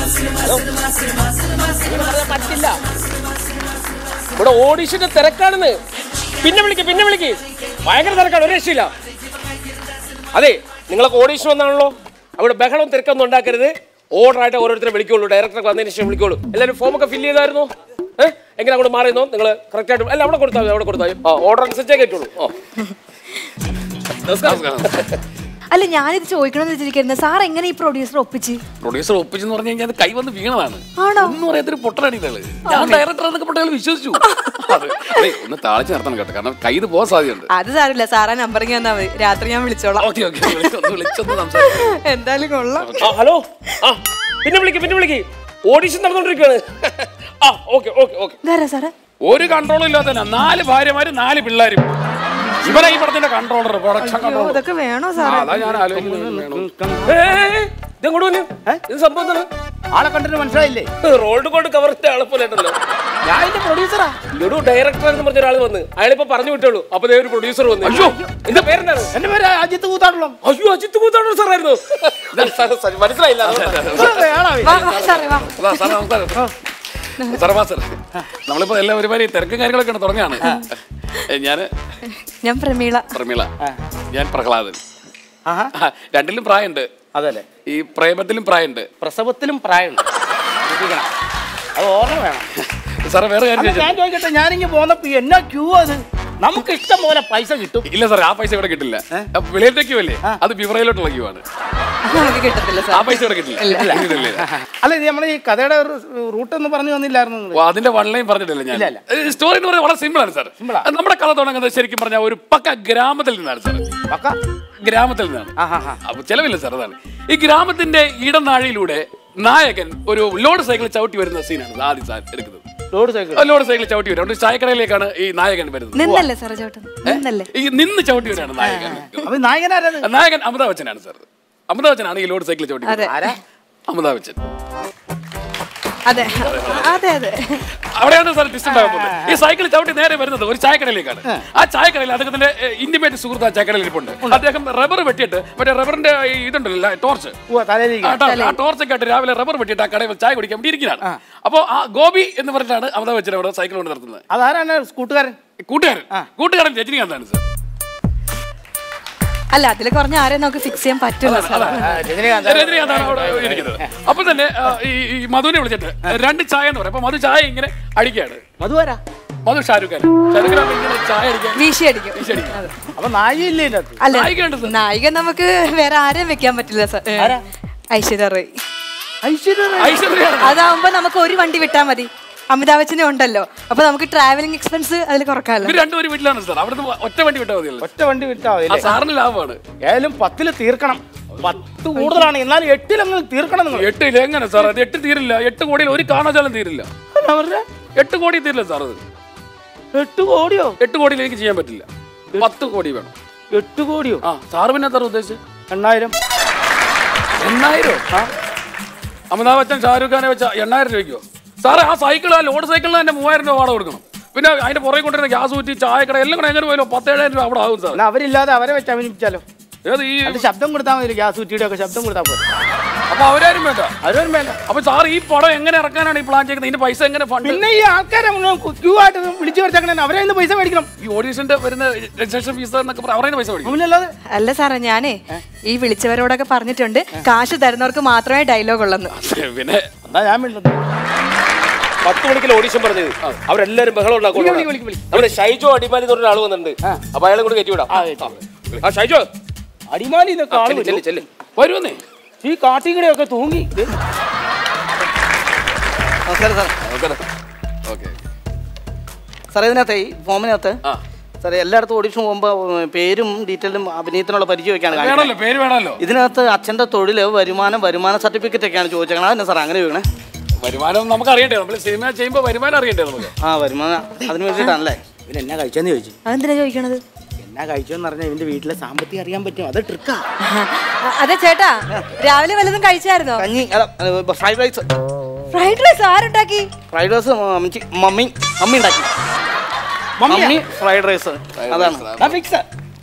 പറ്റില്ല ഇവിടെ ഓഡിഷന്റെ തിരക്കാണെന്ന് പിന്നെ വിളിക്ക് പിന്നെ വിളിക്ക് ഭയങ്കര തിരക്കാണ് ഒരു രക്ഷയില്ല അതെ നിങ്ങളൊക്കെ ഓഡീഷൻ വന്നാണല്ലോ അവിടെ ബഹളം തിരക്കൊന്നും ഉണ്ടാക്കരുത് ഓർഡർ ആയിട്ട് ഓരോരുത്തരെ വിളിക്കുള്ളൂ ഡയറക്ടർക്ക് വന്നതിന് ശേഷം വിളിക്കുള്ളൂ എല്ലാവരും ഫോം ഒക്കെ ഫില്ല് ചെയ്തായിരുന്നു ഏഹ് എങ്ങനെ അങ്ങോട്ട് മാറിയെന്നോ നിങ്ങൾ കറക്റ്റ് ആയിട്ട് അല്ല അവിടെ കൊടുത്താൽ മതി അവിടെ കൊടുത്താൽ മതി ആ ഓർഡർ അനുസരിച്ചേ കേട്ടുള്ളൂ ഓ നമസ്കാരം അല്ല ഞാനിത് ചോദിക്കണമെന്ന് വെച്ചിരിക്കുന്നത് സാർ എങ്ങനെ ഈ പ്രൊഡ്യൂസർ ഒപ്പിച്ച് പ്രൊഡ്യൂസർ ഒപ്പിച്ചെന്ന് പറഞ്ഞു കഴിഞ്ഞാൽ അത് കൈ വന്ന് വീണതാണ് ആണോ? ഒന്നും അറിയാത്തൊരു പൊട്ടനാണ് ഇതള് ഞാൻ ഡയറക്ടർ എന്നൊക്കെ പൊട്ടകൾ വിശ്വസിച്ചു അത് ഏയ്, ഒന്ന് താളിച്ച് നടത്തണം കേട്ടോ കാരണം കയ്യിൽ പോകാൻ സാധ്യതയുണ്ട് അത് സാറില്ല സാറാ നമ്പറിങ് തന്നാ മതി രാത്രി ഞാൻ വിളിച്ചോളാം ഓക്കെ ഓക്കെ വിളിച്ചൊന്ന് വിളിച്ചൊന്ന് സംസാരിക്കാം എന്തായാലും കൊള്ളാം ആ ഹലോ ആ പിന്നെ വിളിക്ക് പിന്നെ വിളിക്ക് ഓഡിഷൻ നടന്നുകൊണ്ടിരിക്കുകയാണ് ആ ഓക്കെ ഓക്കെ ഓക്കെ ഇതാരാ സാറേ ഒരു കൺട്രോളും ഇല്ലാത്ത നാല് ഭാര്യമാര് നാല് പിള്ളേരും ഇവനാ ഈ പടത്തിന്റെ കൺട്രോളർ പ്രൊഡക്ഷൻ അയ്യോ, കൺട്രോളർ ഇതൊക്കെ വേണോ സാറേ അതാ ഞാൻ ആലോചിക്കുന്നത് വേണം. ഇതെങ്ങോട്ട് വന്നു ഇത് സംഭവം എന്താണ് ആളെ കണ്ടിട്ട് മനസ്സിലായില്ലേ റോൾഡ് കോഡ് കവറിന്റെ ആളെ പോലെ ഉണ്ടല്ലോ ഞാൻ ഇതിന്റെ പ്രൊഡ്യൂസറാ ഒരു ഡയറക്ടർ എന്ന് പറഞ്ഞ ഒരാൾ വന്ന് അയാളിപ്പോ പറഞ്ഞു വിട്ടുള്ളൂ അപ്പൊ ദേ ഒരു പ്രൊഡ്യൂസർ വന്നു അയ്യോ എന്റെ പേരെന്താണ് എന്റെ പേര് അജിത്ത് കൂത്താടുള്ള അയ്യോ അജിത് കൂത്താണോ സാറായിരുന്നു സാർ, സാർ, മനസ്സിലായില്ല അതുകൊണ്ടാണ്. വാ വാ സാറേ വാ അതാ, സാറേ, നമസ്കാരം. സാറേ, വാ, സാറേ. നമ്മളിപ്പോ എല്ലാം ഒരുമാതിരി തിരക്കും കാര്യങ്ങളൊക്കെ തുടങ്ങാണ് ഞാൻ ഞാൻ പ്രമീള പ്രമീള ഞാൻ പ്രഹ്ലാദൻ ആഹാ ആ, രണ്ടിലും പ്രായമുണ്ട് അതല്ലേ ഈ പ്രേമത്തിലും പ്രായമുണ്ട് പ്രസവത്തിലും പ്രായമുണ്ട് ശ്രദ്ധിക്കണം. അത് ഓർമ്മ വേണം സാറേ വേറെ കാര്യം അല്ല, ചോദിച്ചാ- ഞാൻ ചോദിക്കട്ടെ ഞാനിങ്ങ് പോന്നപ്പോ എന്നാ ക്യൂ അത് നമുക്ക് ഇഷ്ടം പോലെ പൈസ കിട്ടും ഇല്ല സാറേ ആ പൈസ ഇവിടെ കിട്ടില്ല വിളയിലേക്ക് അല്ലേ അത് ബിവറയിലോട്ടുള്ള ക്യൂ ആണ് അത് നമുക്ക് കിട്ടത്തില്ല ആ സാർ പൈസ ഇവിടെ കിട്ടില്ല ഇല്ല, ഇല്ല. അല്ല ഇത് നമ്മുടെ ഈ കഥയുടെ റൂട്ട് എന്ന് പറഞ്ഞു വന്നില്ലായിരുന്നു നിങ്ങള്? ഓ, അതിന്റെ വൺ ലൈൻ പറഞ്ഞിട്ടില്ല ഞാൻ ഇല്ല, ഇല്ല. സ്റ്റോറി എന്ന് പറയുന്നത് വളരെ സിമ്പിൾ ആണ് സാർ നമ്മുടെ കഥ തുടങ്ങുന്നത് ശരിക്കും പറഞ്ഞാൽ ഒരു പക്ക ഗ്രാമത്തിൽ നിന്നാണ് സാർ പക്ക ഗ്രാമത്തിൽ നിന്നാണ് ആഹാ ഹാ അപ്പൊ ചെലവില്ല സാർ അതാണ് ഈ ഗ്രാമത്തിന്റെ ഇടനാഴിയിലൂടെ നായകൻ ഒരു ലോഡ് സൈക്കിൾ ചവിട്ടി വരുന്ന സീനാണ് ആദ്യം സാർ എടുക്കുന്നത് ലോഡ് സൈക്കിൾ ആ ലോഡ് സൈക്കിൾ ചവിട്ടി വരും ഒരു ചായക്കടയിലേക്കാണ് ഈ നായകൻ വരുന്നത് നിന്നല്ലേ സാറേ ചേട്ടൻ നിന്നല്ലേ ഈ നിന്ന് ചവിട്ടി വരാണ് നായകൻ അപ്പൊ നായകനാരത് നായകൻ അമിതാഭ് ബച്ചനാണ് സാർ അമിതാഭ് ബച്ചനാണ് ഈ ലോഡ് സൈക്കിൾ ചവിട്ടി അതെ വരുന്നത്. അമിതാഭ് ബച്ചൻ അതെ അതെ അതെ അവിടെയാണ് സാർ ടിസ്റ്റ് ഉണ്ടാകാൻ പോകുന്നത് ഈ സൈക്കിൾ ചവിട്ടി നേരെ വരുന്നത് ഒരു ചായക്കടയിലേക്കാണ് ആ ചായക്കടയിൽ അദ്ദേഹത്തിന്റെ ഇന്റിമേറ്റ് സുഹൃത്ത് ആ ചായക്കടയിൽ ഇരിപ്പുണ്ട് അദ്ദേഹം റബ്ബർ വെട്ടിയിട്ട് മറ്റേ റബ്ബറിന്റെ ഈ ഇതുണ്ടല്ലോ ടോർച്ച് ഓ തലയിലേക്ക് ആ ടോർച്ചൊക്കെ ആയിട്ട് രാവിലെ റബ്ബർ വെട്ടിയിട്ട് ആ കടയിൽ ചായ കുടിക്കാൻ വേണ്ടി ഇരിക്കുന്നതാണ് അപ്പോൾ ആ ഗോപി എന്ന് പറഞ്ഞിട്ടാണ് അമിതാഭ് ബച്ചൻ അവിടെ സൈക്കിൾ കൊണ്ട് നടത്തുന്നത് അതാരാണ് കൂട്ടുകാരൻ കൂട്ടുകാരൻ കൂട്ടുകാരൻ രജനീകാന്താണ് സാർ അല്ല അതിൽ കുറഞ്ഞ ആരെയും നമുക്ക് ഫിക്സ് ചെയ്യാൻ പറ്റില്ല സാർ ആ, രജനീകാന്ത് രജനീകാന്താണ് അവിടെ ഇരിക്കുന്നത് അപ്പൊ തന്നെ ആ, ഈ ഈ മധുവിനെ വിളിച്ചിട്ട് രണ്ട് ചായ എന്ന് പറയും അപ്പൊ മധു ചായ ഇങ്ങനെ അടിക്കുകയാണ് മധുവരാ മധു ഷാരൂഖ് ഖാൻ ഷാരൂഖ് ഖാൻ ഇങ്ങനെ ചായ അടിക്കാൻ വീശി അടിക്കും വീശിയടിക്കും. അപ്പൊ നായികയില്ലേ ഇതിന്റെ അകത്ത് അല്ല നായികയുണ്ട് സാർ. നായിക നമുക്ക് വേറെ ആരെയും വെക്കാൻ പറ്റില്ല സാർ ഏ, ആരാ? ഐശ്വര്യ റോയ് ഐശ്വര്യ റായ്. ഐശ്വര്യയാണ് അതാവുമ്പോ നമുക്ക് ഒരു വണ്ടി വിട്ടാ മതി അമിതാഭ് ബച്ചനും ഉണ്ടല്ലോ അപ്പൊ നമുക്ക് ട്രാവലിംഗ് എക്സ്പെൻസ് അതിൽ കുറക്കാമല്ലോ ഇവർ രണ്ടുപേരും വീട്ടിലാണ് സാർ അവിടുന്ന് ഒറ്റ വണ്ടി വിട്ടാൽ മതിയല്ലോ ഒറ്റ വണ്ടി വിട്ടാ മതി ആ അല്ലേ സാറിന് ലാഭമാണ് ഏതായാലും പത്തില് തീർക്കണം പത്ത് കൂടുതലാണ് എന്നാലും എട്ടിലെങ്കിലും തീർക്കണം നിങ്ങൾ എട്ടില്ല എങ്ങനെ സാർ അത് എട്ട് തീരില്ല എട്ട് കോടിയിൽ ഒരു കാരണവശാലും തീരില്ല അവരുടെ എട്ട് കോടി തീരില്ല സാർ അത് എട്ട് കോടിയോ എട്ട് കോടിയിൽ എനിക്ക് ചെയ്യാൻ പറ്റില്ല പത്ത് കോടി വേണം എട്ട് കോടിയോ ആ സാറ് പിന്നെ എത്ര ഉദ്ദേശിച്ചത് എണ്ണായിരം എണ്ണായിരം അമിതാഭ് ബച്ചൻ ഷാരൂഖ് ഖാനെ വെച്ച എണ്ണായിരം രൂപയ്ക്കോ സാറേ ആ സൈക്കിൾ ആ ലോഡ് സൈക്കിളിന് തന്നെ മൂവായിരം രൂപ വാടക കൊടുക്കണം പിന്നെ അതിന്റെ പുറകെ കൊണ്ടുവരുന്ന ഗ്യാസ് ഊറ്റി ചായക്കട എല്ലാം കൂടെ എങ്ങനെ പോയാലോ പത്തേഴായിരം രൂപ അവിടെ ആകും സാർ എന്നാ അവരില്ലാതെ അവരെ വെച്ച് അഭിനയിച്ചാലോ ഏത് ഈ അത് ശബ്ദം കൊടുത്താൽ മതി ഗ്യാസ് കുറ്റിയുടെ ഒക്കെ ശബ്ദം കൊടുത്താൽ പോലെ അപ്പൊ അവരാരും വേണ്ട അവരും വേണ്ട അപ്പൊ സാർ ഈ പടം എങ്ങനെ ഇറക്കാനാണ് ഈ പ്ലാൻ ചെയ്യുന്നത് ഇതിന്റെ പൈസ എങ്ങനെ ഫണ്ട് പിന്നെ ഈ ആൾക്കാരെ ക്യൂ ആയിട്ട് വിളിച്ചു വരുത്തേക്കണേ അവരെ നിന്ന് പൈസ മേടിക്കണം ഈ ഓഡീഷന്റെ വരുന്ന രജിസ്ട്രേഷൻ ഫീസ് എന്നൊക്കെ പറഞ്ഞ് അവരുടെ പൈസ മേടിക്കും അവനല്ലാതെ അല്ല സാറേ ഞാനേ ഈ വിളിച്ചവരോടൊക്കെ പറഞ്ഞിട്ടുണ്ട് കാശ് തരുന്നവർക്ക് മാത്രമേ ഡയലോഗ് ഉള്ളെന്ന് പിന്നെ എന്നാ ഞാൻ വേണ്ടത് പത്ത് മണിക്കൽ ഓഡിഷൻ പറഞ്ഞത് അവരെല്ലാരും ബഹളം ഉണ്ടാക്കും നമ്മുടെ ഷൈജോ അടിമാലി എന്ന് പറഞ്ഞ ആള് വന്നിട്ടുണ്ട് അപ്പൊ അയാളെ കൂടെ കയറ്റി വിടാം ആ ഷൈജോ അടിമാലി ഇതൊക്കെ ആള് ചെല്ല്, ചെല്ല്, വരും. ചെല്ല്. വരുമെന്നേ ഈ കാട്ടിക്കടയൊക്കെ തൂങ്ങി ദേ. നമസ്കാരം സാർ ഓക്കെ സാറേ ഇതിനകത്ത് ഈ ഫോമിനകത്ത് ആ സാറേ എല്ലായിടത്തും ഓഡിഷൻ പോകുമ്പോൾ പേരും ഡീറ്റെയിലും അഭിനയത്തിനുള്ള പരിചയമൊക്കെയാണ് കാണിക്കുന്നത് വേണമല്ലോ പേര് വേണമല്ലോ ഇതിനകത്ത് അച്ഛൻ്റെ തൊഴിൽ വരുമാനം വരുമാന സർട്ടിഫിക്കറ്റ് ഒക്കെയാണ് ചോദിച്ചേക്കണം അതെന്നെ സാർ അങ്ങനെ ചോദിക്കണേ വരുമാനം നമുക്ക് അറിയണ്ടേ നമ്മൾ സിനിമ ചെയ്യുമ്പോൾ വരുമാനം അറിയണ്ടേ നമുക്ക് ആ വരുമാനം അതിന് വേണ്ടിയിട്ടാണല്ലേ ഇവൻ എന്നാ കഴിച്ചെന്ന് ചോദിച്ചു അതെന്തിനാ ചോദിക്കണത് എന്നാ കഴിച്ചെന്ന് പറഞ്ഞാൽ ഇവന്റെ വീട്ടിലെ സാമ്പത്തികം അറിയാൻ പറ്റും അത് ട്രിക്കാ അതെ ചേട്ടാ രാവിലെ വല്ലതും കഴിച്ചായിരുന്നോ കഞ്ഞി അല്ല ഫ്രൈഡ് റൈസ് ഫ്രൈഡ് റൈസ് ആരുണ്ടാക്കി ഫ്രൈഡ് റൈസ് മമ്മി മമ്മി ഉണ്ടാക്കി മമ്മി ഫ്രൈഡ് റൈസ് അതാണ് ഞാൻ ഫിക്സ്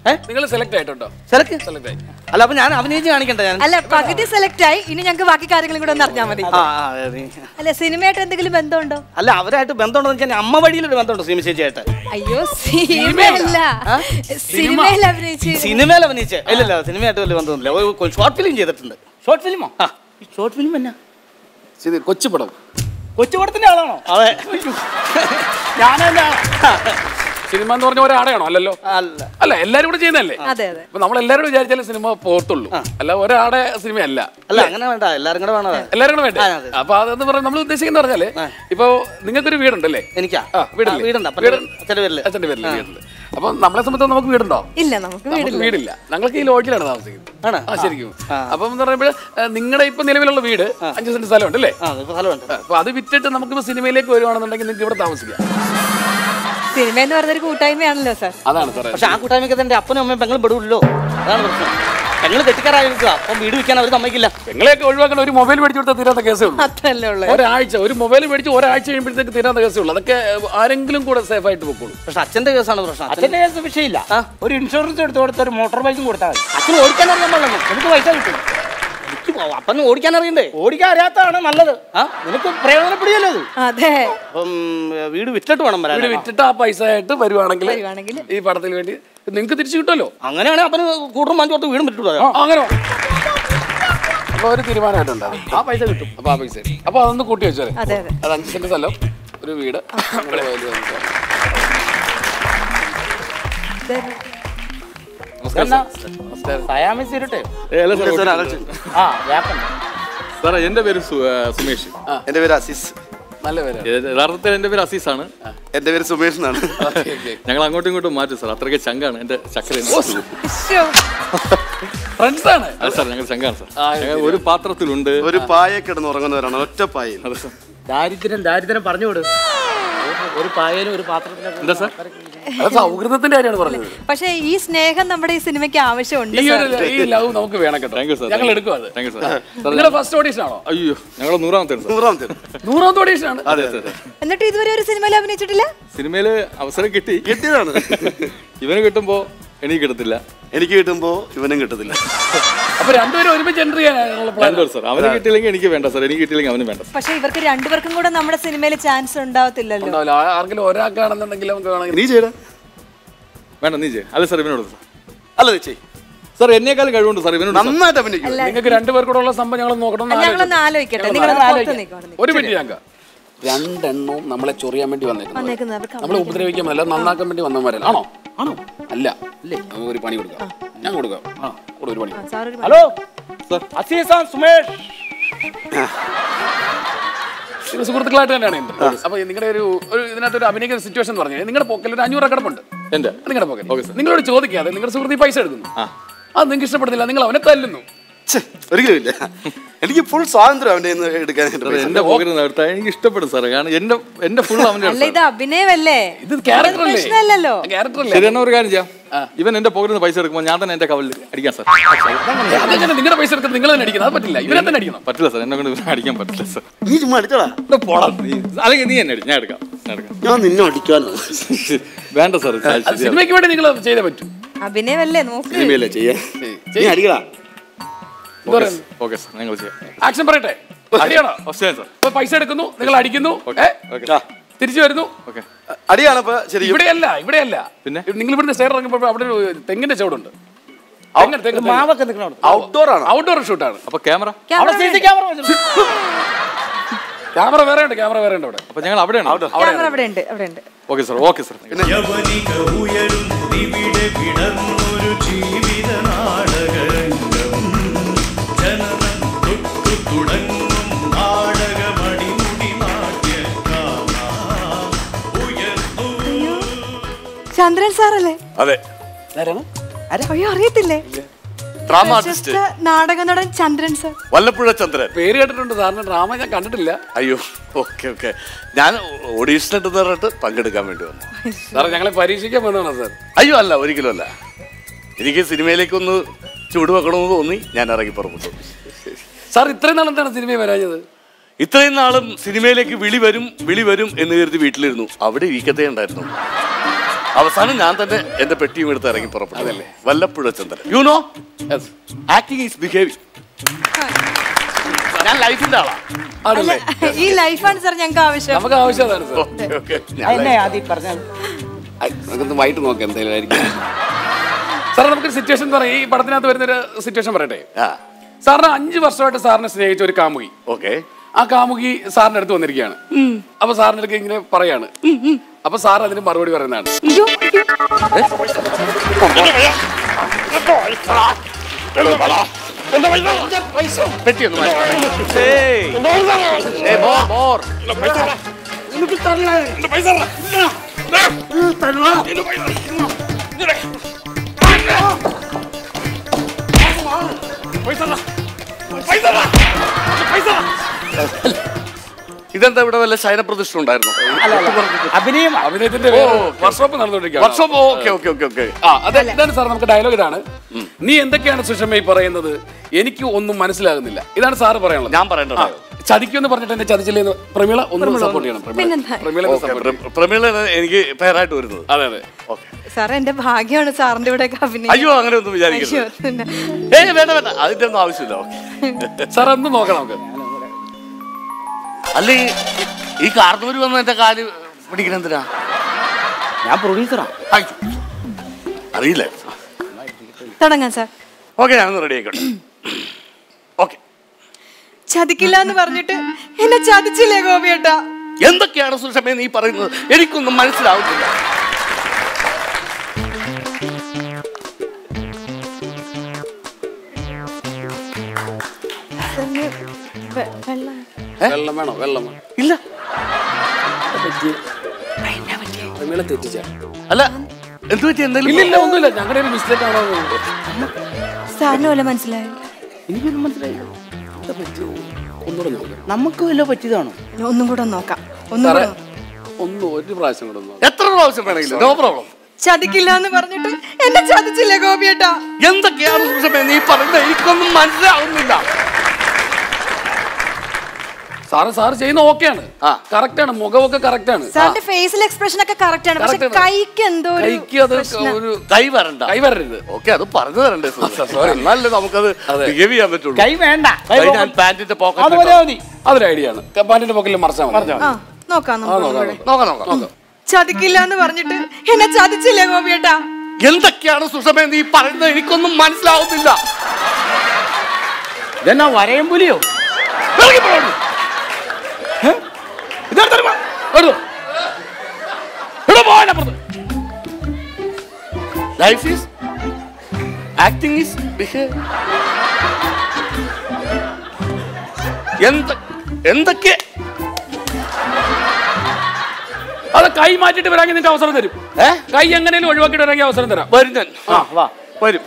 ഏ? നിങ്ങൾ സെലക്ട് ആയിട്ടുണ്ടോ സെലക്ട് സെലക്ട് ആയി അല്ല അപ്പൊ ഞാൻ അഭിനയിച്ച് കാണിക്കണ്ടേ ഞാൻ അല്ല പകുതി സെലക്ട് ആയി ഇനി ഞങ്ങൾക്ക് ബാക്കി കാര്യങ്ങളും കൂടെ ഒന്ന് അറിഞ്ഞാൽ മതി ആ ആ, അതെ, അതെ. അല്ല സിനിമയായിട്ട് എന്തെങ്കിലും ബന്ധമുണ്ടോ അല്ല അവരായിട്ട് ബന്ധമുണ്ടെന്ന് വെച്ചാൽ അമ്മ വഴിയിലൊരു ബന്ധമുണ്ട് സിനിമ ചേച്ചിയായിട്ട് അയ്യോ സിനിമയല്ല സിനിമയിൽ അഭിനയിച്ച് സിനിമയിൽ അഭിനയിച്ച് ഇല്ലല്ല സിനിമയായിട്ട് വലിയ ബന്ധമൊന്നുമില്ല ഒരു ഷോർട്ട് ഫിലിം ചെയ്തിട്ടുണ്ട് ഷോർട്ട് ഫിലിമോ ആ ഷോർട്ട് ഫിലിം എന്നാ ശരി കൊച്ചു പടം കൊച്ചുപടത്തിന്റെ ആളാണോ അതെ ഞാനെന്നാ സിനിമ എന്ന് പറഞ്ഞ ഒരാടെയാണോ അല്ലല്ലോ അല്ല അല്ല എല്ലാരും കൂടെ ചെയ്യുന്നതല്ലേ അതെ അതെ അപ്പൊ നമ്മൾ എല്ലാവരും വിചാരിച്ചാലും സിനിമ പോകത്തുള്ളൂ അല്ല ഒരാടെ സിനിമയല്ല അല്ല അങ്ങനെ വേണ്ട എല്ലാരും കൂടെ വേണത് എല്ലാവരും കൂടെ വേണ്ടേ ആ, അതെ. അപ്പൊ അതെന്ന് പറഞ്ഞാൽ നമ്മൾ ഉദ്ദേശിക്കുന്ന പറഞ്ഞാല് ഇപ്പൊ നിങ്ങൾക്കൊരു വീടുണ്ടല്ലേ എനിക്കാ ആ വീടില്ലേ വീടുണ്ട് അപ്പൊ വീട് അച്ഛൻ്റെ പേരില് അച്ഛന്റെ പേരില് വീടുണ്ട് അപ്പൊ നമ്മളെ സംബന്ധിച്ച് നമുക്ക് വീടുണ്ടോ ഇല്ല നമുക്ക് നമുക്ക് വീടില്ല വീടില്ല ഞങ്ങൾക്ക് ഈ ലോഡ്ജിലാണ് താമസിക്കുന്നത് ആണോ? ആ ശരിക്കും അപ്പം എന്ന് പറയുമ്പോൾ നിങ്ങളുടെ ഇപ്പൊ നിലവിലുള്ള വീട് അഞ്ച് സെന്റ് സ്ഥലമുണ്ട് അല്ലേ ആ ഇപ്പൊ സ്ഥലമുണ്ട് അപ്പൊ അത് വിറ്റിട്ട് നമുക്കിപ്പോ സിനിമയിലേക്ക് വരുവാണെന്നുണ്ടെങ്കിൽ നിങ്ങൾക്ക് ഇവിടെ താമസിക്കാം സിനിമ എന്ന് പറഞ്ഞൊരു കൂട്ടായ്മയാണല്ലോ സാർ അതാണ് സാറേ പക്ഷെ ആ കൂട്ടായ്മയ്ക്ക് എന്റെ അപ്പനും അമ്മയും പെങ്ങളും പെടില്ലല്ലോ അതാണ് പ്രശ്നം പെങ്ങൾ കെട്ടിക്കാറായി നിൽക്കുക അപ്പം വീട് വിൽക്കാൻ അവർ സമ്മതിക്കില്ല നിങ്ങളെയൊക്കെ ഒഴിവാക്കേണ്ട ഒരു മൊബൈൽ മേടിച്ചു കൊടുത്താൽ തീരാത്ത കേസേ ഉള്ളൂ അത്രല്ലേ ഉള്ളു ഒരാഴ്ച ഒരു മൊബൈൽ മേടിച്ച് ഒരാഴ്ച കഴിയുമ്പോഴത്തേക്ക് തീരാത്ത കേസേ ഉള്ളൂ അതൊക്കെ ആരെങ്കിലും കൂടെ സേഫ് ആയിട്ട് പൊക്കോളൂ പക്ഷെ അച്ഛന്റെ കേസാണ് പ്രശ്നം അച്ഛൻ അച്ഛന്റെ കേസ് വിഷയമില്ല ഒരു ഇൻഷുറൻസ് എടുത്ത് കൊടുത്ത ഒരു മോട്ടോർ ബൈക്കും കൊടുത്താൽ മതി അച്ഛൻ ഓടിക്കാൻ അറിയാൻ പാടില്ല എനിക്ക് പൈസ കിട്ടും എനിക്ക് അപ്പന് ഓടിക്കാൻ അറിയണ്ടേ ഓടിക്കാൻ അറിയാത്തതാണ് നല്ലത് ആ നിനക്ക് പ്രയോജനപ്പെടുകയല്ലോ അത് അതെ അപ്പം ഏ, വീട് വിറ്റിട്ട് വേണം വരാൻ വീട് വിറ്റിട്ട് ആ പൈസ ആയിട്ട് വരുവാണെങ്കിൽ വരുവാണെങ്കിൽ ഈ പടത്തിന് വേണ്ടി നിങ്ങൾക്ക് തിരിച്ചു കിട്ടുമല്ലോ അങ്ങനെയാണെങ്കിൽ അപ്പന് കൂട്ടും മാറ്റി കൊടുത്ത് വീടും വിട്ടു ആ, അങ്ങനെ അപ്പൊ ഒരു തീരുമാനമായിട്ടുണ്ട് ആ പൈസ കിട്ടും അപ്പൊ ആ പൈസ കിട്ടും. അപ്പൊ അതൊന്ന് കൂട്ടി വെച്ചോരെ അതെ അതെ അത് അഞ്ച് സെന്റ് സ്ഥലം ഒരു വീട് നിങ്ങളുടെ കയ്യില് വന്നിട്ട്. അതെ. എന്നാ നമസ്കാരം. സയാമിസ് ഇരുട്ടെ ആ വ്യാപ്പുണ്ട് സാറേ എന്റെ പേര് സു- ആ, സുമേഷ് എന്റെ പേര് അസീസ് നല്ല പേരാണ് ഏ, യഥാർത്ഥത്തിൽ എന്റെ പേര് അസീസാണ് എന്റെ പേര് സുമേഷ് എന്നാണ് ഞങ്ങൾ അങ്ങോട്ടും ഇങ്ങോട്ടും മാറ്റും സാർ അത്രയ്ക്ക് ചങ്കാണ് എന്റെ ചക്കര ശ്ശോ. ഫ്രണ്ട്സ് ആണ് അതെ സാർ ഞങ്ങൾ ചങ്കാണ് സാർ ആ, ഞങ്ങൾ ഒരു പാത്രത്തിലുണ്ട് ഒരു പായ കിടന്ന് ഉറങ്ങുന്നവരാണ് ഒറ്റ പായയിൽ അതെ സാർ ദാരിദ്ര്യം ദാരിദ്ര്യം പറഞ്ഞു വിട് ഒരു പായലും ഒരു പാത്രത്തിലൊക്കെ എന്താ സാർ അത് സൗഹൃദത്തിന്റെ കാര്യമാണ് പറഞ്ഞത് പക്ഷെ ഈ സ്നേഹം നമ്മുടെ ഈ സിനിമയ്ക്ക് ആവശ്യമുണ്ട് ഈ സാർ. ഒരു ഈ ലവ് നമുക്ക് വേണം കേട്ടോ Thank you, sir. ഞങ്ങൾ എടുക്കും അത് താങ്ക് യു സാർ നിങ്ങളുടെ ഫസ്റ്റ് ഓഡീഷൻ ആണോ അയ്യോ ഞങ്ങൾ നൂറാമത്തെ സാർ നൂറാമത്തെ നൂറാമത്തെ ഓഡീഷൻ ആണ് അതെ അതെ അതെ എന്നിട്ട് ഇതുവരെ ഒരു സിനിമയിൽ അഭിനയിച്ചിട്ടില്ല സിനിമയില് അവസരം കിട്ടി കിട്ടിയതാണ് ഇവന് കിട്ടുമ്പോ എനിക്ക് കിട്ടത്തില്ല എനിക്ക് കിട്ടുമ്പോ ഇവനും കിട്ടത്തില്ല അപ്പൊ രണ്ടുപേരും ഒരുമിച്ച് എൻട്രി ചെയ്യാനുള്ള പ്ലാൻ രണ്ടു സാർ അവന് കിട്ടിയില്ലെങ്കിൽ എനിക്ക് വേണ്ട സാർ എനിക്ക് കിട്ടിയില്ലെങ്കിൽ അവന് വേണ്ട പക്ഷെ ഇവർക്ക് രണ്ടുപേർക്കും കൂടെ നമ്മുടെ സിനിമയിൽ ചാൻസ് ഉണ്ടാവത്തില്ലല്ലോ ഉണ്ടാവില്ല ആ- ആർക്കെങ്കിലും ഒരാൾക്കാണെന്നുണ്ടെങ്കിൽ നമുക്ക് വേണമെങ്കിൽ നീ ചെയ്യടാ വേണ്ട നീ ചെയ്യ അല്ല സാർ ഇവനോട് സാർ അല്ല നീ ചെയ് സാർ എന്നേക്കാളും കഴിവുണ്ട് സാർ ഇവനോട് സാർ. നന്നായിട്ട് അഭിനയിക്കും നിങ്ങൾക്ക് രണ്ടുപേർ കൂടെ ഉള്ള സംഭവം ഞങ്ങൾ നോക്കണം എന്ന് ഞങ്ങളൊന്ന് ആലോചിച്ചു. ആലോചിക്കട്ടെ നിങ്ങൾ പുറത്ത് നിൽക്കണം ഒരു മിനിറ്റ് ഞങ്ങൾക്ക് രണ്ടെണ്ണവും നമ്മളെ ചൊറിയാൻ വേണ്ടി വന്നേക്കുന്നത് വന്നേക്കുന്നത് അവർക്ക് നമ്മളെ ഉപദ്രവിക്കാൻ അല്ല നന്നാക്കാൻ വേണ്ടി വന്നവരല്ല ആണോ ആണോ അല്ല അല്ലേ നമുക്ക് ഒരു പണി കൊടുക്കാം ഞാൻ കൊടുക്കാം കൂടെ ഒരു പണി സാർ ഒരു ഹലോ അസീസ സുമേഷ് ഇത് സുഹൃത്തുക്കളായിട്ട് തന്നെയാണ് ഉണ്ട് അപ്പൊ നിങ്ങളുടെ ഒരു ഒരു ഇതിനകത്ത് ഒരു അഭിനയിക്കുന്ന സിറ്റുവേഷൻ എന്ന് പറഞ്ഞാൽ നിങ്ങളുടെ പോക്കറ്റിൽ ഒരു അഞ്ഞൂറ് കിടപ്പുണ്ട് എന്റെ നിങ്ങളുടെ പോക്കറ്റ് നിങ്ങളോട് ചോദിക്കാതെ നിങ്ങളുടെ സുഹൃത്ത് ഈ പൈസ എടുക്കുന്നു അത് നിങ്ങൾക്ക് ഇഷ്ടപ്പെടുന്നില്ല നിങ്ങൾ അവനെ തല്ലുന്നു ഛെ, ഒരിക്കലും ഇല്ല എനിക്ക് ഫുൾ സ്വാതന്ത്ര്യം അവന്റെ കയ്യിൽ നിന്ന് എടുക്കാനായിട്ട് സാർ പൈസ. എന്റെ പോക്കറ്റിൽ നിന്ന് എടുത്താൽ എനിക്ക് ഇഷ്ടപ്പെടും സാർ കാരണം എന്റെ എന്റെ ഫുൾ അവന്റെ അല്ല ഇത് അഭിനയമല്ലേ ഇത് ക്യാരക്ടർ അല്ലേ പ്രശ്നമല്ലല്ലോ ക്യാരക്ടർ അല്ലേ ശരി എന്നാ ഒരു കാര്യം ചെയ്യാം ഇവൻ എന്റെ പോക്കറ്റിൽ നിന്ന് പൈസ എടുക്കുമ്പോൾ ഞാൻ തന്നെ എന്റെ കവലിൽ അടിക്കാം സാർ അതെങ്ങനെ നിങ്ങളുടെ പൈസ എടുത്തിട്ട് നിങ്ങൾ തന്നെ അടിക്കണം അത് പറ്റില്ല ഇവരെ തന്നെ അടിക്കണം പറ്റില്ല സാർ എന്നെ കൊണ്ട് ഇവനെ അടിക്കാൻ പറ്റില്ല സാർ നീ ചുമ്മാ അടിച്ചോടാ ഇവിടെ പോടാ നീ അല്ലെങ്കിൽ നീ എന്നെ അടി ഞാൻ എടുക്കാം ഞാൻ എടുക്കാം ഞാൻ നിന്നെ അടിക്കാനോ വേണ്ട സാർ അത് സിനിമയ്ക്ക് വേണ്ടി നിങ്ങൾ ചെയ്തേ പറ്റൂ അഭിനയമല്ലേ നോക്ക് സിനിമയില്ലേ ചെയ്യാ നീ അടിക്കടാ ഓക്കെ സാർ ഞങ്ങൾ ചെയ്യാം ആക്ഷൻ പറയട്ടെ അടിയാണോ ഓ, ശരി സാർ ഇപ്പൊ പൈസ എടുക്കുന്നു നിങ്ങൾ അടിക്കുന്നു ഓക്കെ ഏ? ഓക്കെ തിരിച്ചു വരുന്നു ഓക്കെ അടിയാണ് ഇപ്പൊ ശരിക്കും ഇവിടെയല്ല ഇവിടെയല്ല പിന്നെ? നിങ്ങൾ ഇവിടുന്ന് സ്റ്റെയർ ഇറങ്ങുമ്പോൾ അവിടെ ഒരു തെങ്ങിന്റെ ചുവടുണ്ട് മാവൊക്കെ നിൽക്കണം ഔട്ട്ഡോർ ആണ് ഔട്ട്ഡോർ ഷൂട്ടാണ് അപ്പൊ ക്യാമറ അവിടെ സി സി ക്യാമറ വെച്ചിട്ടുണ്ട്. ക്യാമറ വേറെ ഉണ്ട് ക്യാമറ വേറെ ഉണ്ട് അവിടെ അപ്പൊ ഞങ്ങൾ അവിടെയാണ് ക്യാമറ അവിടെ ഉണ്ട് അവിടെ ഉണ്ട് ഓക്കെ സാർ ഓക്കെ സാർ യവനിക ഉയരുന്നിവിടെ വിടർന്നൊരു ജീവിത നാടകരംഗം ജനനം തൊട്ടു തുടങ്ങും നാടകമണിമുടി നാട്യ ഉയർന്നു ചന്ദ്രൻ സാറല്ലേ അതെ അയ്യോ അറിയത്തില്ലേ ഡ്രാമ ആർട്ടിസ്റ്റ് പ്രശസ്ത നാടക നടൻ ചന്ദ്രൻ സാർ വല്ലപ്പുഴ ചന്ദ്രൻ പേര് കേട്ടിട്ടുണ്ട് സാറിന് ഡ്രാമ ഞാൻ കണ്ടിട്ടില്ല അയ്യോ ഓക്കെ ഓക്കെ ഞാൻ ഓഡീഷൻ ഇട്ടെന്ന് പറഞ്ഞിട്ട് പങ്കെടുക്കാൻ വേണ്ടി വന്നു സാറേ ഞങ്ങളെ പരീക്ഷിക്കാൻ വന്നതാണ് സാർ അയ്യോ അല്ല ഒരിക്കലും അല്ല എനിക്ക് സിനിമയിലേക്കൊന്ന് ചൂട് വെക്കണമെന്ന് തോന്നി ഞാൻ ഇറങ്ങി പുറപ്പെട്ടു സാർ ഇത്രയും നാൾ എന്താണ് സിനിമയിൽ വരാഞ്ഞത് ഇത്രയും നാളും സിനിമയിലേക്ക് വിളി വരും വിളി വരും എന്ന് കരുതി വീട്ടിലിരുന്നു അവിടെ ഇരിക്കത്തേ ഉണ്ടായിരുന്നു അവസാനം ഞാൻ തന്നെ എന്റെ പെട്ടിയും എടുത്ത് ഇറങ്ങി പുറപ്പെട്ടു Vallappuzha Chandran you know acting is behaving ഞാൻ ലൈഫിന്റെ ആളാ ആണല്ലേ ഈ ലൈഫാണ് സാർ ഞങ്ങൾക്ക് ആവശ്യം നമുക്ക് ആവശ്യമാണ് സാർ ഓക്കെ ഓക്കെ എന്നെ ആദ്യം പറഞ്ഞാൽ നമുക്കൊന്ന് വൈകിട്ട് നോക്കാം എന്തായാലും ആയിരിക്കും സാർ നമുക്കൊരു സിറ്റുവേഷൻ പറയാം ഈ പടത്തിനകത്ത് വരുന്നൊരു സിറ്റുവേഷൻ പറയട്ടെ ആ സാറിന് അഞ്ച് വർഷമായിട്ട് സാറിനെ സ്നേഹിച്ച ഒരു കാമുകി ഓക്കെ ആ കാമുകി സാറിന്റെ അടുത്ത് വന്നിരിക്കുകയാണ് അപ്പൊ സാറിന്റെ അടുത്ത് ഇങ്ങനെ പറയാണ് അപ്പൊ സാർ അതിന് മറുപടി പറയുന്നതാണ് അയ്യോ, അയ്യോ. പെട്ടി ഒന്ന് മാറ്റി. ഏയ്, more, more. ഇതെന്താ ഇവിടെ വല്ല ശയനപ്രതിഷ്ഠ ഉണ്ടായിരുന്നു അഭിനയം അഭിനയത്തിന്റെ വർക്ക്ഷോപ്പ് നടന്നുകൊണ്ടിരിക്കുകയാണ് വർഷം ഓക്കെ ഓക്കെ ഓക്കെ ഓക്കെ ആ അതെ ഇതാണ് സാർ നമുക്ക് ഡയലോഗ് ഇതാണ് നീ എന്തൊക്കെയാണ് സുഷമ ഈ പറയുന്നത് എനിക്ക് ഒന്നും മനസ്സിലാകുന്നില്ല ഇതാണ് സാറ് പറയാനുള്ളത് ഞാൻ പറയേണ്ട ആ, ചതിക്കുമെന്ന് പറഞ്ഞിട്ട് എന്നെ ചതിച്ചില്ലെന്ന് പ്രമീള ഒന്ന് സപ്പോർട്ട് ചെയ്യണം പ്രമീള. പിന്നെന്താ? പ്രമീള ഒന്ന് support ചെയ്യണം. പ്രമീള എനിക്ക് പേരായിട്ട് വരുന്നത് അതെ അതെ ഓക്കെ സാർ എന്റെ ഭാഗ്യമാണ് സാറിന്റെ ഇവിടെ അഭിനയം അയ്യോ അങ്ങനെ ഒന്നും വിചാരിക്കരുത് അയ്യോ, പിന്നെ. ഏയ് വേണ്ട വേണ്ട അതിന്റെ ഒന്നും ആവശ്യമില്ല ഓക്കെ സാർ ഒന്ന് നോക്കണം നമുക്ക് അല്ല ഈ- ഈ കാർന്നൂര് വന്ന് എന്റെ കാല് പിടിക്കണ എന്തിനാ ഞാൻ പ്രൊഡ്യൂസറാ ഹായ്. അറിയില്ല തുടങ്ങാം സാർ ഓക്കെ ഞാനൊന്ന് റെഡി ആയിക്കോട്ടെ ഓക്കെ ചതിക്കില്ല എന്ന് പറഞ്ഞിട്ട് എന്നെ ചതിച്ചില്ലേ ഗോപിയേട്ടാ എന്തൊക്കെയാണ് സുഷമേ നീ പറയുന്നത് എനിക്കൊന്നും മനസ്സിലാവുന്നില്ല സാറിന് വെ- വെള്ളം വെള്ളം വേണോ വെള്ളം വേണം ഇല്ല പ്രമീള തെറ്റിച്ച അല്ല എന്ത് പറ്റി എന്തെങ്കിലും ഇല്ലില്ല ഒന്നുമില്ല ഞങ്ങളുടെ ഒരു മിസ്റ്റേക്ക് ആണോ എന്ന് സാറിന് പോലെ മനസ്സിലായോ എനിക്കൊന്നും മനസ്സിലായില്ല ഒന്നുകൂടെ നോക്കാം നമുക്ക് വല്ല പറ്റിയതാണോ ഇനി ഒന്നും കൂടെ ഒന്ന് നോക്കാം ഒന്നും സാറേ കൂടെ ഒന്ന്. ഒന്ന് ഒരു പ്രാവശ്യം കൂടെ ഒന്ന് നോക്കാം. എത്ര പ്രാവശ്യം വേണമെങ്കിലും നോ പ്രോബ്ലം ചതിക്കില്ല എന്ന് പറഞ്ഞിട്ട് എന്നെ ചതിച്ചില്ലേ ഗോപിയേട്ടാ എന്തൊക്കെയാണ് സുഷമേ നീ പറയുന്നത് എനിക്കൊന്നും മനസ്സിലാവുന്നില്ല സാറ് സാറ് ചെയ്യുന്ന ഓക്കെയാണ് ആ. കറക്റ്റ് ആണ് മുഖമൊക്കെ കറക്റ്റ് ആണ് സാറിന്റെ ഫേസിൽ എക്സ്പ്രഷൻ ഒക്കെ കറക്റ്റ് ആണ് പക്ഷെ Correct ആണ്. കൈക്ക് എന്തോ ഒരു കൈക്ക് അത് പ്രശ്നം. ഒരു കൈ വരണ്ട കൈ വരരുത് ഓക്കെ അത് പറഞ്ഞു തരണ്ടേ സോറി എന്നാലല്ലേ നമുക്കത് അതെ. ബിഹേവ് ചെയ്യാൻ പറ്റുള്ളൂ കൈ വേണ്ട കൈ ഞാൻ പാന്റിന്റെ അത് പോക്കറ്റ് മതി മതി അതൊരു ഐഡിയ ആണ് പാന്റിന്റെ പോക്കറ്റിൽ മറച്ചാൽ മതി ആ നോക്കാം നമുക്ക് ഒന്നുകൂടെ. നോക്കാം നോക്കാം ചതിക്കില്ല എന്ന് പറഞ്ഞിട്ട് എന്നെ ചതിച്ചില്ലേ ഗോപിയേട്ടാ എന്തൊക്കെയാണ് സുഷമേ നീ പറയുന്നത് എനിക്കൊന്നും മനസ്സിലാവുന്നില്ല ഇതെന്നാ വരയം പുലിയോ ഇറങ്ങി പോകണം life is acting is behave എന്ത എന്തൊക്കെ അത് കൈ മാറ്റിട്ട് വരാമെങ്കിൽ നിനക്ക് അവസരം തരും ഏ കൈ എങ്ങനെയും ഒഴിവാക്കിയിട്ട് വരാമെങ്കിൽ അവസരം തരാം വരും ഞാൻ ആ വാ വരും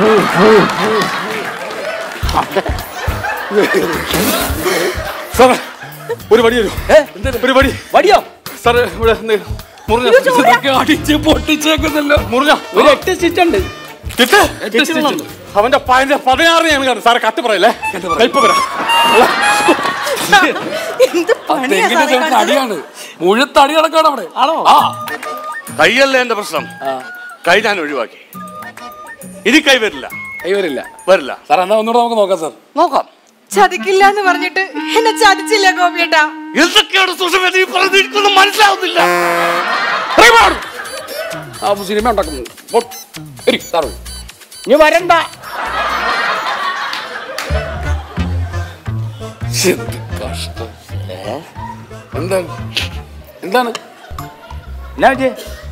സാറേ ഒരു വടി തരൂ ഒരു വടി വടിയോ സാറേ ഇവിടെ എന്തെങ്കിലും മുറിഞ്ഞ ഇതൊക്കെ അടിച്ച് പൊട്ടിച്ചേക്കുന്നല്ലോ മുറിഞ്ഞ ഒരു എട്ട് സ്റ്റിച്ച് ഉണ്ട് കിട്ട് അവന്റെ പതിനഞ്ച് പതിനാറിന് ഞാൻ കാണും സാറേ കട്ട് പറയല്ലേ കയ്പ വരാം എന്ത് പണിയാ തെങ്ങിന്റെ സാറേ ചേർത്ത് കാണിച്ചത്? അടിയാണ് മുഴുത്തടി കിടക്കാണ് അവിടെ ആണോ ആ കൈയല്ലേ എന്റെ പ്രശ്നം കൈ ഞാൻ ഒഴിവാക്കി ഇനി കൈ വരില്ല കൈ വരില്ല വരില്ല സാർ എന്നാ ഒന്നുകൂടെ നമുക്ക് നോക്കാം സാർ നോക്കാം ചതിക്കില്ല എന്ന് പറഞ്ഞിട്ട് എന്നെ ചതിച്ചില്ലേ ഗോപിയേട്ടാ എന്തൊക്കെയാണ് സുഷമേ നീ പറയുന്നത് എനിക്കൊന്നും മനസ്സിലാവുന്നില്ല ആ സിനിമ ഉണ്ടാക്കുന്നു പോ- ഇരി, സാറ് പോയി. ഇനി വരണ്ട എന്ത് കഷ്ടം എന്താണ് എന്താണ് എന്നാ പറ്റിയേ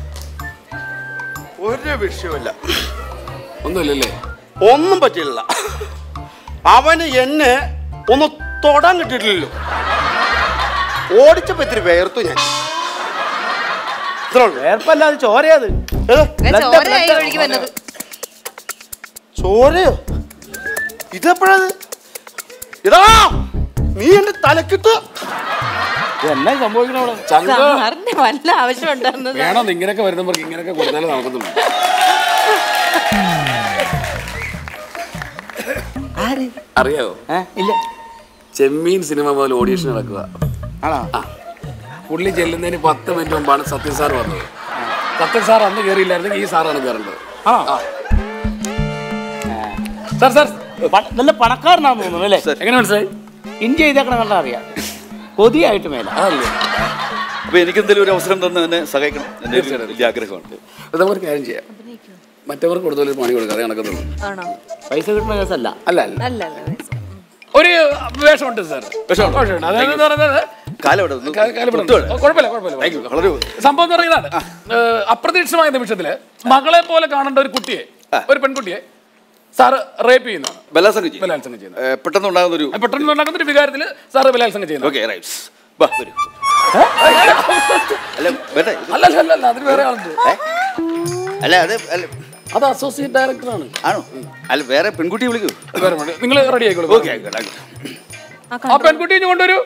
ഒരു വിഷയമില്ല ഒന്നുമില്ലല്ലേ ഒന്നും പറ്റില്ല അവന് എന്നെ ഒന്ന് തൊടാൻ കിട്ടിയിട്ടില്ലല്ലോ ഓടിച്ചപ്പോ ഇത്തിരി വേർത്തു ഞാൻ ഇത്രേ ഉള്ളൂ. വേർപ്പല്ലാതെ ചോരയത് ഏ? ചോരയായി ഒഴുകി വന്നത് ചോരയോ ഇതെപ്പോഴത് ഇതാ നീ എന്റെ തലക്കിട്ട് എന്നാ സംഭവിക്കണ അവിടെ ചങ്ക സാറിന്റെ വല്ല ആവശ്യം ഉണ്ടായിരുന്നത് വേണോ ഇങ്ങനെയൊക്കെ വരുന്നവർക്ക് ഇങ്ങനെയൊക്കെ കൊടുത്താലേ നടക്കുന്നുള്ളൂ ആര് അറിയാവോ ഏ ഇല്ല ചെമ്മീൻ സിനിമ മുതൽ ഓഡീഷൻ നടക്കുക ആണോ പുള്ളി ചെല്ലുന്നതിന് പത്ത് മിനിറ്റ് മുമ്പാണ് സത്യൻ സാർ വന്നത് സത്യൻ സാർ അന്ന് കയറിയില്ലായിരുന്നെങ്കിൽ ഈ സാറാണ് കയറേണ്ടത് ആ സാർ സാർ പ- നല്ല പണക്കാരനാന്ന് തോന്നുന്നു അല്ലേ എങ്ങനെ മനസ്സിലായി ഇഞ്ചി ചെയ്തേക്കണ കണ്ടാ അറിയാം കൊതിയായിട്ട് മേല അതല്ലേ അപ്പൊ എനിക്ക് എന്തെങ്കിലും ഒരു അവസരം തന്ന് എന്നെ സഹായിക്കണം എന്റെ ഒരു വലിയ ആഗ്രഹമാണ് അത് നമുക്കൊരു കാര്യം ചെയ്യാം മറ്റവർക്ക് കൊടുത്താൽ ഒരു പണി കൊടുക്കാം അത് കണക്കത്തുള്ളൂ ആണോ പൈസ കിട്ടുന്ന കേസല്ല അല്ല അല്ല അല്ല അല്ല ഒരു വേഷമുണ്ട് സാർ വിഷമമുണ്ട്. വേഷമുണ്ട് അതായത് പറയുന്നത് കാലം അവിടെ ഒന്ന് കാ- കാലപ്പെടണം. തൊട്ടുവിട്. ഓ, കുഴപ്പമില്ല കുഴപ്പമില്ല Thank you. വളരെ സംഭവം എന്ന് പറയുന്നതാണ് ഏഹ്, അപ്രതീക്ഷിതമായ നിമിഷത്തില് മകളെ പോലെ കാണേണ്ട ഒരു കുട്ടിയെ ഒരു പെൺകുട്ടിയെ സാറ് റേപ്പ് ചെയ്യുന്നതാണ് ബലാത്സംഗം ചെയ്യും ബലാത്സംഗം ചെയ്യുന്നത് ഏ, പെട്ടെന്ന് ഉണ്ടാകുന്ന ഒരു അത് പെട്ടെന്ന് ഉണ്ടാക്കുന്ന ഒരു വികാരത്തില് സാറ് ബലാത്സംഗം ചെയ്യുന്നത് ഓക്കെ റൈറ്റ്സ് വാ വരൂ അല്ല വേണ്ട ഇത് അല്ല അല്ല അല്ല അല്ല അതിന് വേറെ ആളുണ്ട് അല്ല അത് അല്ല അത് അസോസിയേറ്റ് ഡയറക്ടറാണ് ആണോ അല്ല വേറെ പെൺകുട്ടിയെ വിളിക്കൂ വേറെ നിങ്ങൾ റെഡി ആയിക്കോളൂ ഓക്കെ ആയിക്കോട്ടെ ആയിക്കോട്ടെ. ആ പെൺകുട്ടിയെ ഇങ്ങ് കൊണ്ടുവരൂ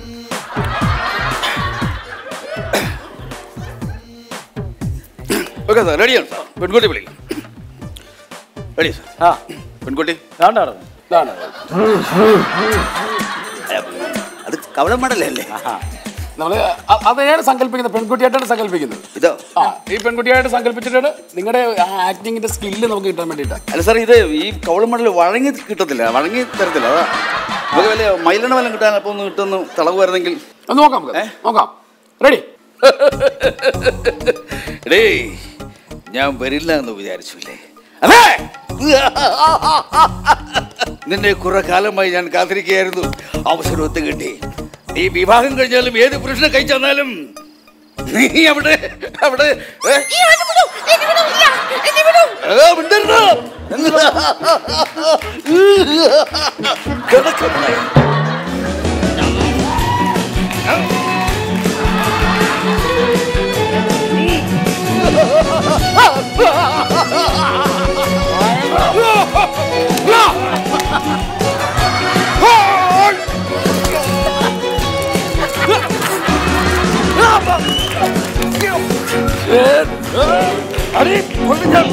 ഓക്കെ സാർ റെഡിയാണ് സാർ പെൺകുട്ടി വിളിക്കും റെഡി സാർ ആ പെൺകുട്ടി വേണ്ടായിരുന്നു ഇതാണ്. അത് കവളം മടലേ അല്ലേ നമ്മള് അ- അതാണ് സങ്കല്പിക്കുന്നത് പെൺകുട്ടിയായിട്ടാണ് സങ്കല്പിക്കുന്നത് ഇതോ ആ ഈ പെൺകുട്ടിയായിട്ട് സങ്കല്പിച്ചിട്ടാണ് നിങ്ങളുടെ ആ ആക്ടിങ്ങിന്റെ സ്കില്ല് നമുക്ക് കിട്ടാൻ വേണ്ടിയിട്ടാണ് അല്ല സാർ ഇത് ഈ കവളം മടൽ വഴങ്ങി കിട്ടത്തില്ല വഴങ്ങി തരത്തില്ല അതാ നമുക്ക് വലിയ മൈലെണ്ണ വല്ലതും കിട്ടാൻ അപ്പൊ ഒന്ന് കിട്ടുന്നു തിളവുമായിരുന്നെങ്കിൽ ഒന്ന് നോക്കാം നമുക്ക് നോക്കാം റെഡി എടേ ഞാൻ വരില്ല എന്ന് വിചാരിച്ചില്ലേ അതെ നിന്നെ കുറെ കാലമായി ഞാൻ കാത്തിരിക്കുകയായിരുന്നു അവസരം ഒത്തു കിട്ടി നീ വിവാഹം കഴിഞ്ഞാലും ഏത് പുരുഷനെ കഴിച്ചെന്നാലും നീ അവിടെ അവിടെ ഏ? ഏ, മിണ്ടരുത്. കിടക്കണേ. അടി, കൊള്ളു ഞാൻ.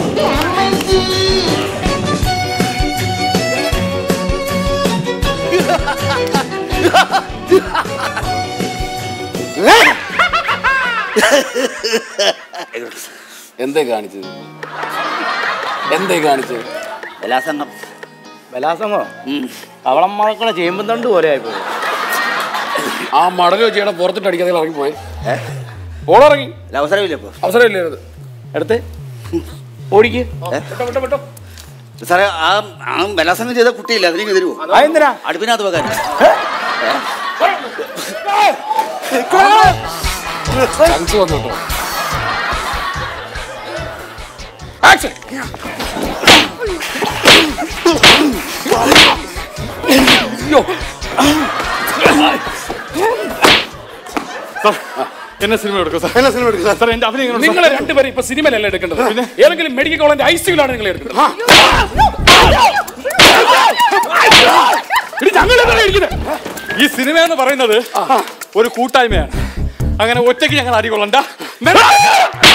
എന്തേ കാണിച്ചത് എന്തേ കാണിച്ചത് ബലാസംഗം ബലാസമോ അവളം മക്കളെ ചേമ്പും തണ്ട് പോലെ ആയിപ്പോയി ആ മടൽ വെച്ച് പുറത്തിട്ട് അടിക്കാതെ ഇറങ്ങിപ്പോയി ഓളിറങ്ങി അല്ല, അവസരമില്ല ഇപ്പൊ അവസരമില്ലേ അത് എടുത്ത് ഓടിക്ക് വിട്ടോ വിട്ടോ വിട്ടോ സാറേ ആ ആ ബലാസംഗം ചെയ്ത കുട്ടിയില്ല അതിലേക്ക് തരുമോ അതെന്തിനാ അടുപ്പിനകത്ത് വെക്കാൻ ചാൻസ് വന്നു കേട്ടോ ആക്ഷൻ എന്നെ സിനിമ എടുക്കും സാർ എന്നെ സിനിമ എടുക്കും സാർ എന്റെ അഭിനയം എങ്ങനെ ഉണ്ട് നിങ്ങൾ രണ്ടുപേരും ഇപ്പൊ സിനിമയിലല്ല എടുക്കേണ്ടത് ഏതെങ്കിലും മെഡിക്കൽ കോളേജിന്റെ ഐ സിയിലാണ് നിങ്ങൾ എടുക്കുന്നത് ഇനി ഞങ്ങൾ എന്താണ് ഇരിക്കുന്നത്? ഈ സിനിമ എന്ന് പറയുന്നത് ഒരു കൂട്ടായ്മയാണ് അങ്ങനെ ഒറ്റയ്ക്ക് ഞങ്ങൾ അടി കൊള്ളണ്ട